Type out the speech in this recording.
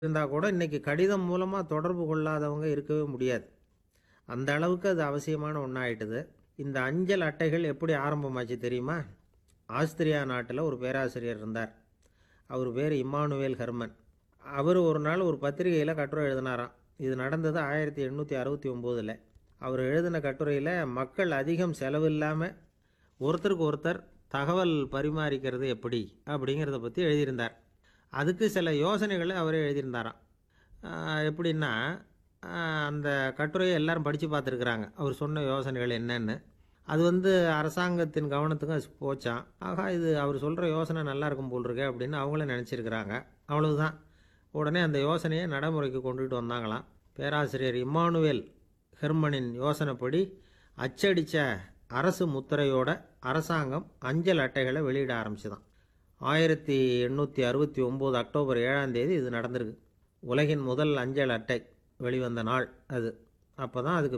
இருந்தால் கூட இன்றைக்கி கடிதம் மூலமாக தொடர்பு கொள்ளாதவங்க இருக்கவே முடியாது அந்த அளவுக்கு அது அவசியமான ஒன்றாயிட்டுது இந்த அஞ்சல் அட்டைகள் எப்படி ஆரம்பமாச்சு தெரியுமா ஆஸ்திரியா நாட்டில் ஒரு பேராசிரியர் இருந்தார் அவர் பேர் இம்மானுவேல் ஹெர்மன் அவர் ஒரு நாள் ஒரு பத்திரிகையில் கட்டுரை எழுதினாராம் இது நடந்தது ஆயிரத்தி எண்ணூற்றி அறுபத்தி ஒம்போதில் அவர் எழுதின கட்டுரையில் மக்கள் அதிகம் செலவில்லாமல் ஒருத்தருக்கு ஒருத்தர் தகவல் பரிமாறிக்கிறது எப்படி அப்படிங்கிறத பற்றி எழுதியிருந்தார் அதுக்கு சில யோசனைகளை அவரே எழுதியிருந்தாராம் ஆஹ் எப்படின்னா ஆஹ் அந்த கட்டுரையை எல்லாரும் படித்து பார்த்துருக்குறாங்க அவர் சொன்ன யோசனைகள் என்னென்னு அது வந்து அரசாங்கத்தின் கவனத்துக்கும் அது போச்சான் ஆகா இது அவர் சொல்கிற யோசனை நல்லா இருக்கும் போல் இருக்கே அப்படின்னு அவங்களும் நினச்சிருக்கிறாங்க அவ்வளவுதான் உடனே அந்த யோசனையை நடைமுறைக்கு கொண்டுகிட்டு வந்தாங்களாம் பேராசிரியர் இம்மானுவேல் ஹெர்மனின் யோசனைப்படி அச்சடித்த அரசு முத்திரையோட அரசாங்கம் அஞ்சல் அட்டைகளை வெளியிட ஆரம்பிச்சுதான் ஆயிரத்தி எண்ணூற்றி அறுபத்தி ஒம்பது அக்டோபர் ஏழாம் தேதி இது நடந்திருக்கு உலகின் முதல் அஞ்சல் அட்டை வெளிவந்த நாள் அது அப்போ தான் அதுக்கு